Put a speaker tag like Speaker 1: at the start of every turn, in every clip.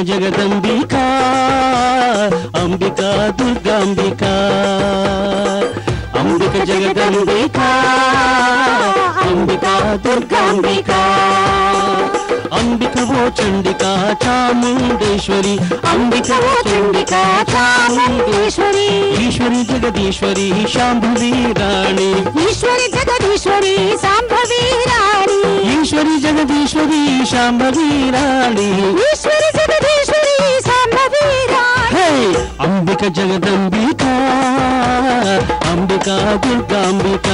Speaker 1: జగదంబిక అంబిక దుర్గాంబిక అంబిక జగదంబిక అంబిక దుర్గాంబిక అంబిక ఓ చండిక చాముండేశ్వరి అంబిక ఓ చండిక చాముండేశ్వరి ఈశ్వరి జగదీశ్వరి శాంభవి రాణి
Speaker 2: ఈశ్వరి జగదీశ్వరి సాంభవి రాణి
Speaker 1: ఈశ్వరి జగదీశ్వరి శాంభవి రాణి
Speaker 2: ఈశ్వరి జగదీశ్వరి సాంభవి రాణి
Speaker 1: హే అంబిక జగదంబిక అంబిక దుర్గాంబిక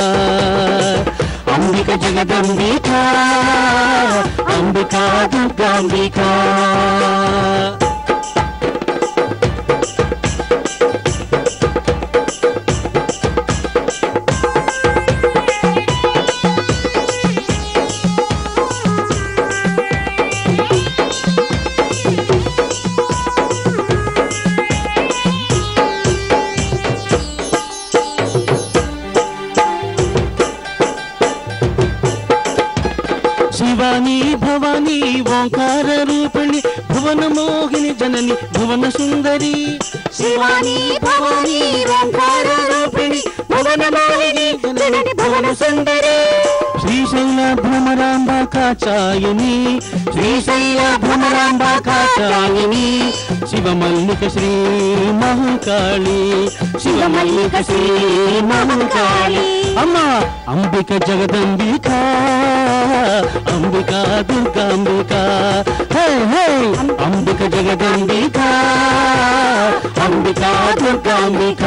Speaker 1: అంబిక జగదంబిక అంబిక దుర్గాంబిక శివాని భవాని ఓంకార రూపిణి భువన మోహిని జనని భువన సుందరి
Speaker 2: శివాని భవాని ఓంకార రూపిణి భువన మోహిని జనని భువన సుందరి
Speaker 1: శ్రీశైల భ్రమరాంబ కాచాయని శ్రీశైల భ్రమరాంబ కాచాయని శివమల్లిక శ్రీ మహంకాళి శివమల్లిక శ్రీ మహంకాళి అమ్మ అంబిక జగదంబిక అంబిక దుర్గాంబిక హే హే అంబిక జగదంబిక అంబిక దుర్గాంబిక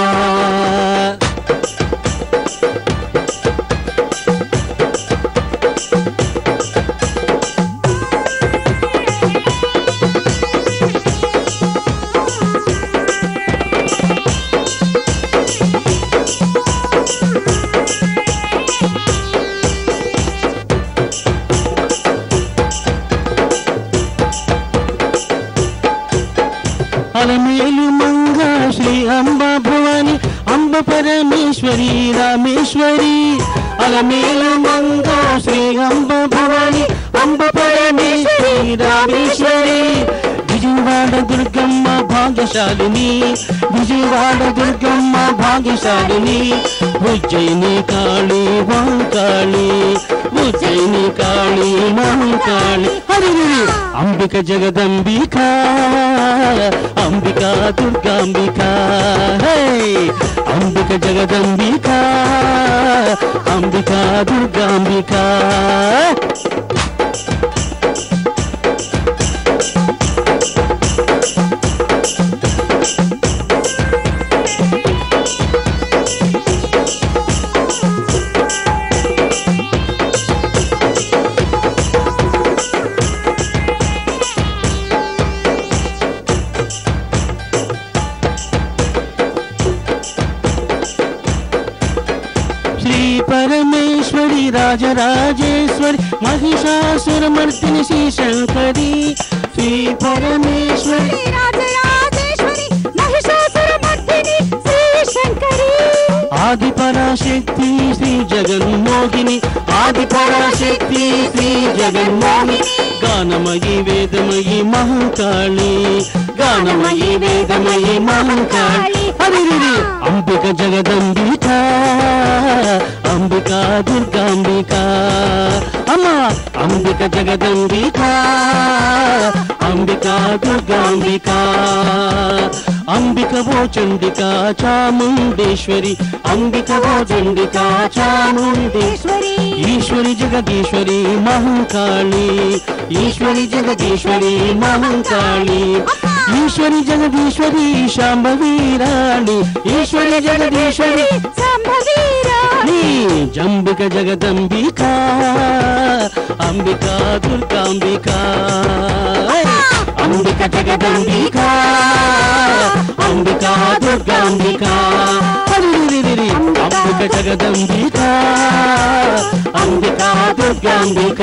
Speaker 1: అలమేలు మంగ శ్రీ అంబ భవాని అంబ పరమేశ్వరి రామేశ్వరి అలమేలు మంగ శ్రీ అంబ భవాని అంబ పరమేశ్వరి రామేశ్వరి విజయవాడ దుర్గమ్మ భాగ్యశాలిని విజయవాడ దుర్గమ్మ భాగ్యశాలిని ఉజ్జయిని కాళీ మహంకాళి ఉజ్జయిని కాళీ మహంకాళి హరి హరి అంబిక జగదంబిక అంబిక దుర్గాంబిక హే అంబిక జగదంబిక అంబిక దుర్గాంబిక శ్రీ పరమేశ్వరి రాజరాజేశ్వరి మహిషాసురమర్దిని శ్రీ శంకరి శ్రీ పరమేశ్వరి
Speaker 2: శ్రీ రాజరాజేశ్వరి మహిషాసురమర్దిని శ్రీ శంకరి
Speaker 1: ఆది పరాశక్తి శ్రీ జగన్మోహిని ఆది పరాశక్తి శ్రీ జగన్మోహిని గానమయి వేదమయి మహంకాళి గానమయి వేదమయి మహంకాళి హరిరి అంబిక జగదంబిక అంబిక దుర్గాంబిక అమ్మ అంబిక జగదంబిక అంబిక దుర్గాంబిక అంబిక ఓ చండిక చాముండేశ్వరి అంబిక ఓ చండిక చాముండేశ్వరి
Speaker 2: ఈశ్వరి
Speaker 1: ఈశ్వరి జగదీశ్వరి మహంకాళి ఈశ్వరి జగదీశ్వరి మహంకాళి ఈశ్వరి జగదీశ్వరి శాంభవి రాణి ఈశ్వరి జగదీశ్వరి
Speaker 2: సంభవి రాణి
Speaker 1: నీ జంబిక జగదంబిక అంబిక దుర్గాంబిక అంబిక జగదంబిక అంబిక దుర్గాంబిక హరిరిరిరిరి. అంబిక జగదంబిక అంబిక దుర్గాంబిక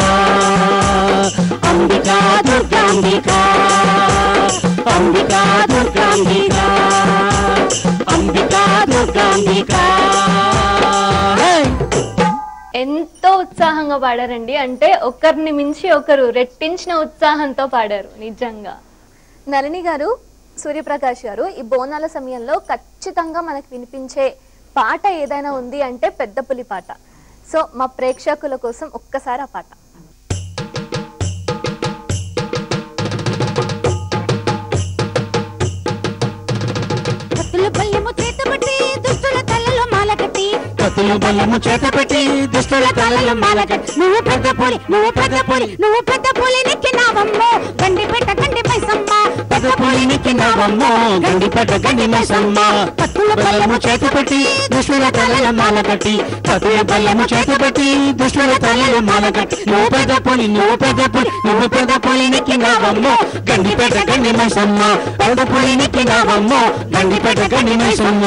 Speaker 1: అంబిక దుర్గాంబిక అంబిక దుర్గాంబిక అంబిక దుర్గాంబిక హే!
Speaker 3: ఎంతో ఉత్సాహంగా పాడారండి అంటే ఒకరిని మించి ఒకరు రెట్టించిన ఉత్సాహంతో పాడారు నిజంగా నళిని గారు సూర్యప్రకాష్ గారు ఈ బోనాల సమయంలో ఖచ్చితంగా మనకు వినిపించే పాట ఏదైనా ఉంది అంటే పెద్ద పులి పాట సో మా ప్రేక్షకుల కోసం ఒక్కసారి ఆ పాట
Speaker 2: కత్తుల పల్లెము చేతబట్టి దుష్టుల తలలో మాల కట్టి
Speaker 1: కత్తులు బల్లము చేత పెట్టి దుష్టుల తలలో మాల కట్టి
Speaker 2: నువ్వు పెద్ద పులి నువ్వు పెద్ద పులి నువ్వు పెద్ద పులి నెక్కినావమ్మో గండి పెట్ట గండి మైసమ్మ
Speaker 1: పెద్ద పులిని కిందవమ్మో గండి పెద్ద గండి మైసమ్మ
Speaker 2: కత్తుల
Speaker 1: బల్లము చేత పెట్టి దుష్టుల తలలో మాల కట్టి కత్తుల బల్లము చేత పెట్టి దుష్టుల తలలో మాల కట్టి నువ్వు పెద్ద పులి నువ్వు పెద్ద పులి నువ్వు పెద్ద పులిని కిందవమ్మో గండి పెద్ద గండి మైసమ్మ పెద్ద పులిని కిందవమ్మో గండి పెద్ద గండి మైసమ్మ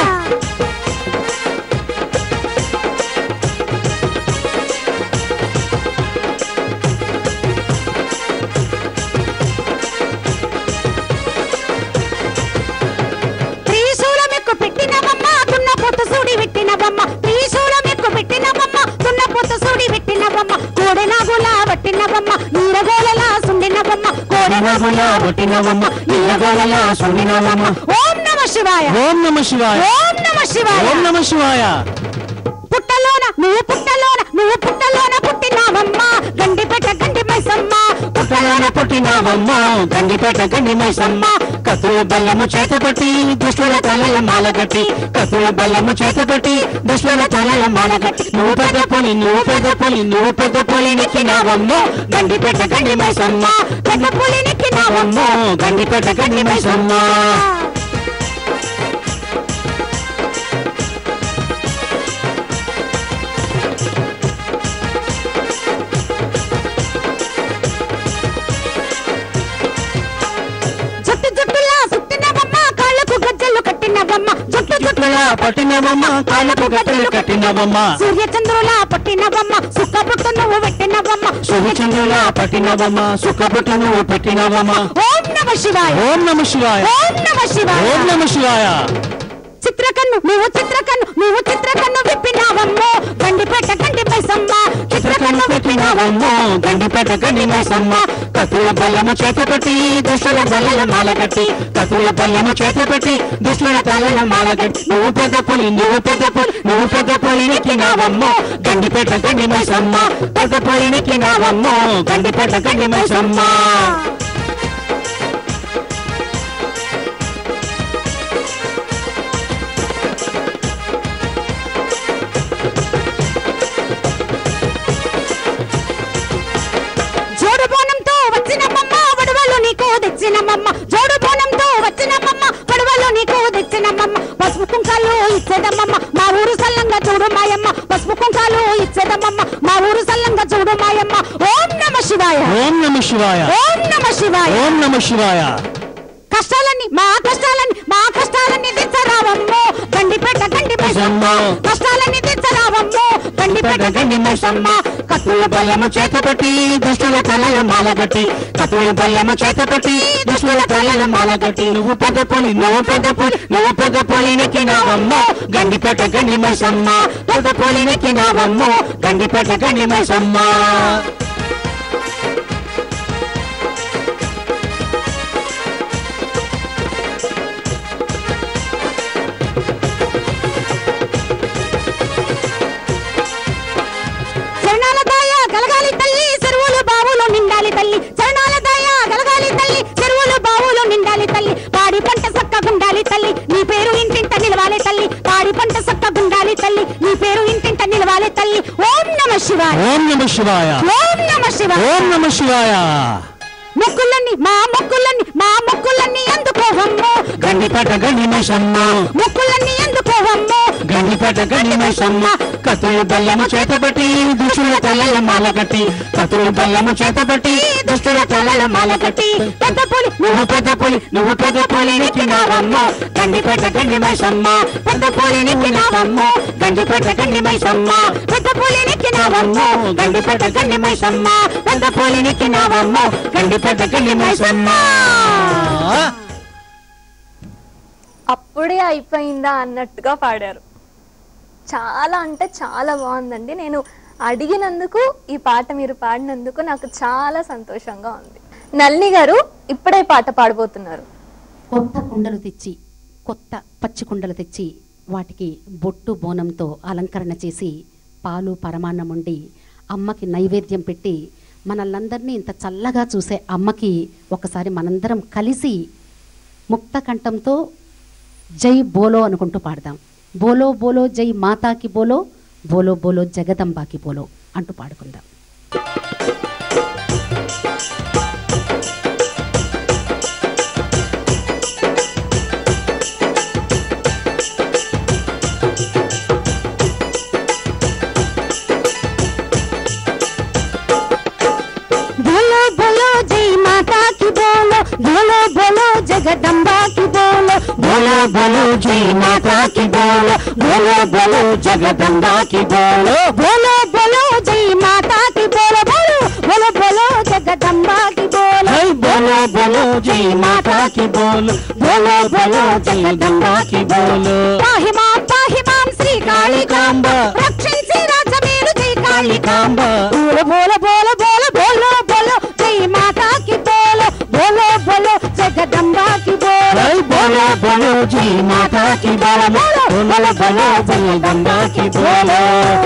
Speaker 2: త్రిశూలం ఎక్కు పెట్టినవమ్మ దున్న పొత్తు సూడి పెట్టినవమ్మ త్రిశూలం ఎక్కు పెట్టినవమ్మ దున్న పొత్తు సూడి పెట్టినవమ్మ కోడెనాగులా పట్టినవమ్మ నీరగోలలా సుండినవమ్మ కోడె
Speaker 1: నవల పుట్టినవమ్మ ఇళ్ళగోళల సుడినవమ్మ
Speaker 2: ఓం నమ శివాయ
Speaker 1: ఓం నమ శివాయ
Speaker 2: ఓం నమ శివాయ
Speaker 1: ఓం నమ శివాయ
Speaker 2: పుట్టలోన నువ్వు పుట్టలోన నువ్వు పుట్టలోన పుట్టినావమ్మ గండి పెట్ట గండి మైసమ్మ
Speaker 1: పుట్టలోన పుట్టినవమ్మ గండిపేట గండి మైసమ్మ కత్తుల బల్లము చేతపట్టి దుష్టుల తలల మాలగట్టి కత్తుల బల్లము చేతపట్టి దుష్టుల తలల మాలగట్టి నువ్వు పెద్ద పులి నువ్వు పెద్ద పులి నువ్వు పెద్ద పులి నెక్కినావమ్మ గండిపేట గండి మైసమ్మ పెద్ద పులి నెక్కినావమ్మ గండిపేట గండి మైసమ్మ
Speaker 2: జుట్టు జుట్టులా సుట్టినవమ్మ కాళ్ళకు గజ్జలు కట్టినవమ్మ జుట్టు జుట్టు
Speaker 1: జుట్టులా పట్టినవమ్మ కాళ్ళకు గట్టలు కట్టినవమ్మ
Speaker 2: సూర్య చంద్రులా పట్టినవమ్మ సుక్క బుట్టు నువ్వు పెట్టినవమ్మ
Speaker 1: శుభచంద్రుల పట్టినవమ్మ సుఖబుట్ట నువ్వు పెట్టినవమ్మ
Speaker 2: ఓం నమ శివాయ
Speaker 1: ఓం నమ శివాయ
Speaker 2: ఓం నమ శివాయ
Speaker 1: ఓం నమ శివాయ
Speaker 2: చిత్రకన్ను నువ్వు చిత్రకన్ను నువ్వు చిత్రకన్ను విప్పినావమ్మో గండిపేట గండి మైసమ్మ
Speaker 1: చిత్రకన్ను పెట్టినవమ్మ గండిపేట గండి మైసమ్మ కత్తుల బల్లము చేత పెట్టి దుష్టుల బల్లల మాల కట్టి కత్తుల బల్లము చేత పెట్టి దుష్టుల తలల మాల కట్టి నువ్వు పెద్ద పులి నువ్వు పెద్ద పులి నువ్వు పెద్ద పులి నెక్కినావమ్మ గండిపేట గండి మైసమ్మ పెద్ద పులి నెక్కినావమ్మ గండిపేట గండి మైసమ్మ
Speaker 2: జోడు బోనంతో వచ్చినమ్మమ్మ వడవలు నీకు తెచ్చినమ్మమ్మ జోడు బోనంతో వచ్చినమ్మమ్మ వడవలు నీకు తెచ్చినమ్మమ్మ పసుపు కుంకాలు ఇచ్చేదమ్మమ్మ మా ఊరు సల్లంగా చూడు మాయమ్మ పసుపు కుంకాలు ఇచ్చేదమ్మమ్మ మా ఊరు సల్లంగా చూడు మాయమ్మ ఓం నమ శివాయ
Speaker 1: ఓం నమ శివాయ
Speaker 2: ఓం నమ శివాయ
Speaker 1: ఓం నమ శివాయ
Speaker 2: కష్టాలన్నీ మా కష్టాలన్నీ మా కష్టాలన్నీ తెచ్చరావమ్మో గండిపేట గండి మైసమ్మ కష్టాలన్నీ తెచ్చరావమ్మో గండిపేట గండి మైసమ్మ
Speaker 1: కత్తుల బల్లము చేతపట్టి దుష్టుల తలల మాలగట్టి కత్తుల బల్లము చేతపట్టి దుష్టుల తలల మాలగట్టి నువ్వు పెద్ద పులి నువ్వు పెద్ద పులి నువ్వు పెద్ద పులి నెక్కినావమ్మ గండిపేట గండి మైసమ్మ పెద్ద పులి నెక్కినావమ్మ గండిపేట గండి మైసమ్మ
Speaker 2: చరణాల దాయ గలగాలి తల్లి చెరువులు బావులు నిండాలి తల్లి చరణాల దాయ గలగాలి తల్లి చెరువులు బావులు నిండాలి తల్లి పాడి పంట సక్కగుండాలి తల్లి నీ పేరు ఇంటింట నిలవాలి తల్లి పాడి పంట సక్కగుండాలి తల్లి నీ పేరు ఇంటింట నిలవాలి తల్లి ఓం నమ శివాయ
Speaker 1: ఓం నమ శివాయ
Speaker 2: ఓం నమ శివాయ
Speaker 1: ఓం నమ శివాయ
Speaker 2: మొక్కులన్నీ మా మొక్కులన్నీ మా మొక్కులన్నీ అందుకోవమ్మో
Speaker 1: గండిపేట గండి మైసమ్మ
Speaker 2: మొక్కులన్నీ అందుకోవమ్మో
Speaker 1: గండిపేట గండి మైసమ్మ కత్తుల బల్లము చేతబట్టి దుష్టుల తలల మాలగట్టి కత్తుల బల్లము చేతబట్టి దుష్టుల తలల మాలగట్టి
Speaker 2: పెద్ద పులి
Speaker 1: నువ్వు పెద్ద పులి నువ్వు పెద్ద పులి నెక్కినావమ్మ గండిపేట గండి మైసమ్మ పెద్ద పులి నెక్కినావమ్మ గండిపేట గండి మైసమ్మ
Speaker 2: పెద్ద పులి
Speaker 1: నెక్కినావమ్మ గండిపేట గండి మైసమ్మ పెద్ద పులి నెక్కినావమ్మ గండిపేట గండి మైసమ్మ
Speaker 3: అప్పుడే అయిపోయిందా అన్నట్టుగా పాడారు చాలా అంటే చాలా బాగుందండి నేను అడిగినందుకు ఈ పాట మీరు పాడినందుకు నాకు చాలా సంతోషంగా ఉంది నల్ని గారు ఇప్పుడే పాట పాడబోతున్నారు
Speaker 4: కొత్త కుండలు తెచ్చి కొత్త పచ్చి కుండలు తెచ్చి వాటికి బొట్టు బోనంతో అలంకరణ చేసి పాలు పరమాన్నం వండి అమ్మకి నైవేద్యం పెట్టి మనల్నందరినీ ఇంత చల్లగా చూసే అమ్మకి ఒకసారి మనందరం కలిసి ముక్త కంఠంతో జై బోలో అనుకుంటూ పాడదాం బోలో బోలో జై మాతాకి బోలో బోలో బోలో జగదంబాకి బోలో అంటూ పాడుకుందాం
Speaker 2: बोलो बोलो जय माता की बोलो बोलो बोलो जगदम्बा की बोलो
Speaker 1: बोलो बोलो जय माता की बोलो बोलो बोलो जगदम्बा की बोलो
Speaker 2: बोलो बोलो जय माता की बोलो बोलो बोलो बोलो जगदम्बा की बोलो
Speaker 1: जय बोलो बोलो जय माता की बोलो बोलो बोलो जगदम्बा की बोलो
Speaker 2: పాహి మాం పాహి మాం శ్రీ కాళికాంబ
Speaker 1: కాళికాంబ.
Speaker 2: రక్షించి రాజమేలు జై కాళికాంబ
Speaker 1: कालिकांबा
Speaker 2: बोलो बोलो बोलो बोलो बोलो बोलो जय माता की बोलो बोलो बोलो जगदम्बा की बोलो
Speaker 1: जय बोलो बोलो जय माता की बोलो बोलो बोलो जगदम्बा की बोलो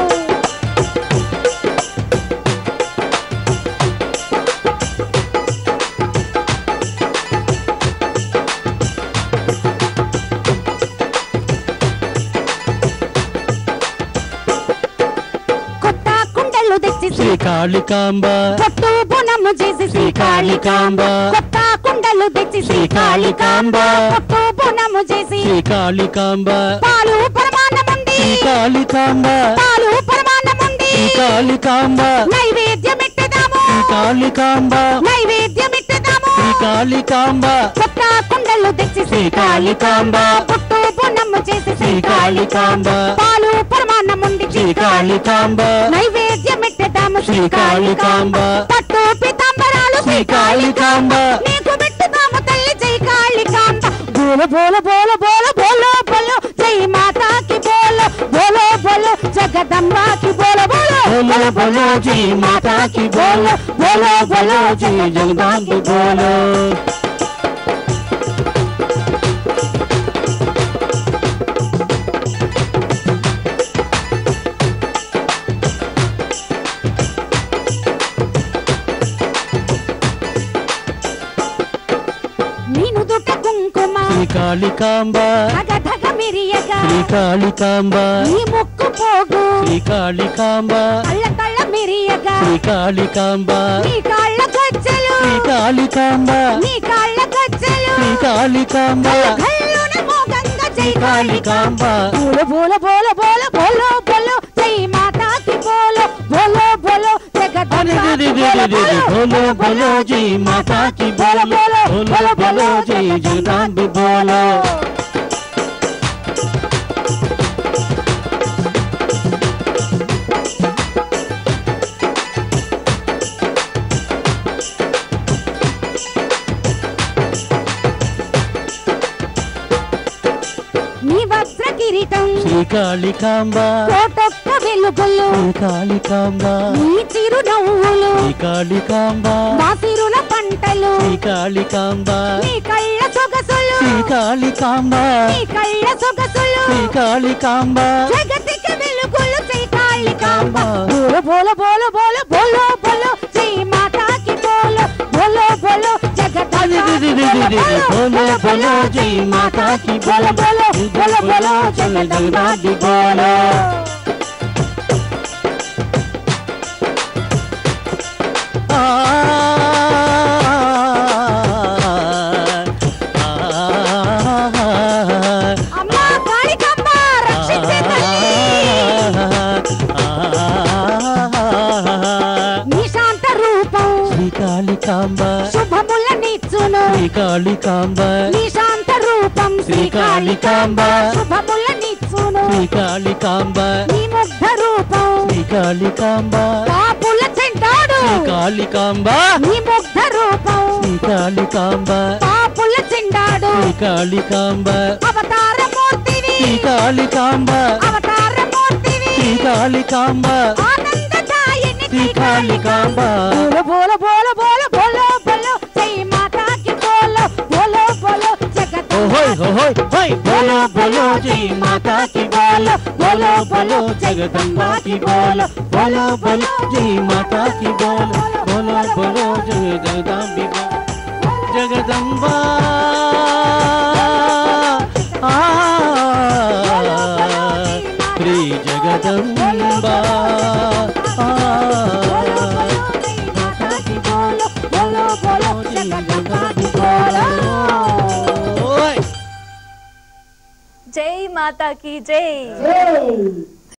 Speaker 2: కొత్త కుండలు తెచ్చి
Speaker 1: శ్రీ కాళికాంబ
Speaker 2: కొట్టు బునము చేసి
Speaker 1: శ్రీ కాళికాంబ
Speaker 2: కొత్త కుండలు తెచ్చి
Speaker 1: శ్రీ కాళికాంబ
Speaker 2: కొట్టు బునము చేసి
Speaker 1: శ్రీ కాళికాంబ
Speaker 2: పాలు పరమాన్నముండి
Speaker 1: శ్రీ కాళికాంబ
Speaker 2: పాలు పరమాన్నముండి
Speaker 1: శ్రీ కాళికాంబ
Speaker 2: నైవేద్యం ఇట్టదాము
Speaker 1: శ్రీ కాళికాంబ
Speaker 2: నైవేద్యం ఇట్టదాము
Speaker 1: శ్రీ కాళికాంబ
Speaker 2: కొత్త కుండలు తెచ్చి
Speaker 1: శ్రీ కాళికాంబ
Speaker 2: కొట్టు బునము చేసి
Speaker 1: శ్రీ కాళికాంబ
Speaker 2: పాలు పరమాన్నముండి
Speaker 1: శ్రీ కాళికాంబ
Speaker 2: నైవేద్యం ఇట్టదాము
Speaker 1: శ్రీ కాళికాంబ.
Speaker 2: పట్టు పితాంబరాలు
Speaker 1: శ్రీ కాళికాంబ
Speaker 2: నీకు పెట్టుదాము తల్లి జై కాళికాంబ బోలో బోలో బోలో బోలో బోలో బోలో జై మాతా కి బోలో బోలో బోలో జగదంబా కి బోలో బోలో
Speaker 1: बोलो बोलो जय माता की बोलो बोलो बोलो जय जगदम्बा की बोलो
Speaker 2: ನೀನು ದುಡ್ಡ ಕುಂಕುಮ
Speaker 1: శ్రీ కాళికాంబ
Speaker 2: ధగ ధగ మిరియగ
Speaker 1: శ్రీ కాళికాంబ
Speaker 2: నీ ముక్కు పోగు
Speaker 1: శ్రీ కాళికాంబ
Speaker 2: కళ్ళ కళ్ళ మిరియగ
Speaker 1: శ్రీ కాళికాంబ
Speaker 2: నీ కాళ్ళ గజ్జలు
Speaker 1: శ్రీ కాళికాంబ
Speaker 2: నీ కాళ్ళ గజ్జలు
Speaker 1: శ్రీ కాళికాంబ
Speaker 2: కళ్ళున మోగంగ జై
Speaker 1: శ్రీ
Speaker 2: కాళికాంబ
Speaker 1: కాళికాంబ
Speaker 2: बोलो बोलो बोलो बोलो बोलो बोलो जय माता की बोलो बोलो बोलो जगदम्बा की बोलो
Speaker 1: बोलो बोलो जय माता की बोलो बोलो बोलो जय जगदम्बा बोलो
Speaker 2: నీ వజ్ర కిరీటం
Speaker 1: శ్రీ కాళికాంబ
Speaker 2: కోటొక్క వెలుగులు
Speaker 1: శ్రీ కాళికాంబ
Speaker 2: నీ చిరు నవ్వులు
Speaker 1: శ్రీ కాళికాంబ
Speaker 2: మా సిరుల పంటలు
Speaker 1: శ్రీ కాళికాంబ
Speaker 2: నీ కళ్ళ సొగసులు
Speaker 1: శ్రీ కాళికాంబ
Speaker 2: నీ కళ్ళ సొగసులు
Speaker 1: శ్రీ కాళికాంబ
Speaker 2: జగతికి వెలుగులు జై కాళికాంబ బోలో బోలో బోలో బోలో బోలో బోలో జై మాతా కి బోలో బోలో బోలో
Speaker 1: बोलो बोलो जय माता की बोलो बोलो बोलो बोलो जय जगदम्बा की बोलो
Speaker 2: అమ్మా కాళికాంబ రక్షించే తల్లి నీ శాంత రూపం
Speaker 1: శ్రీకాళికాంబ
Speaker 2: శుభముల నిచ్చును
Speaker 1: శ్రీకాళికాంబ
Speaker 2: నీ శాంత రూపం
Speaker 1: శ్రీకాళికాంబ.
Speaker 2: శుభముల నిచ్చును
Speaker 1: శ్రీకాళికాంబ
Speaker 2: నీ ముగ్ధ రూపం
Speaker 1: శ్రీకాళికాంబ
Speaker 2: పాపుల చెంటాడు
Speaker 1: శ్రీకాళికాంబ
Speaker 2: నీ ముగ్ధ రూపం
Speaker 1: శ్రీకాళికాంబ
Speaker 2: పాపుల చెండాడు
Speaker 1: శ్రీకాళికాంబ
Speaker 2: అవతారమూర్తివి
Speaker 1: శ్రీకాళికాంబ
Speaker 2: అవతారమూర్తివి
Speaker 1: శ్రీకాళికాంబ
Speaker 2: ఆనందదాయిని
Speaker 1: శ్రీకాళికాంబ
Speaker 2: బోలో బోలో బోలో బోలో బోలో బోలో జై మాతా కి
Speaker 1: होय हो होय होय बोलो बोलो जय माता की बोलो बोलो बोलो जगदम्बा की बोलो बोलो बोलो जय माता की बोलो बोलो बोलो जय जगदम्बी बोलो जगदम्बा आ श्री जगदम्बा आ
Speaker 2: बोलो बोलो बोलो जगदम्बा की बोलो
Speaker 1: ఓయ్
Speaker 3: జై మాతాకి జై
Speaker 2: జై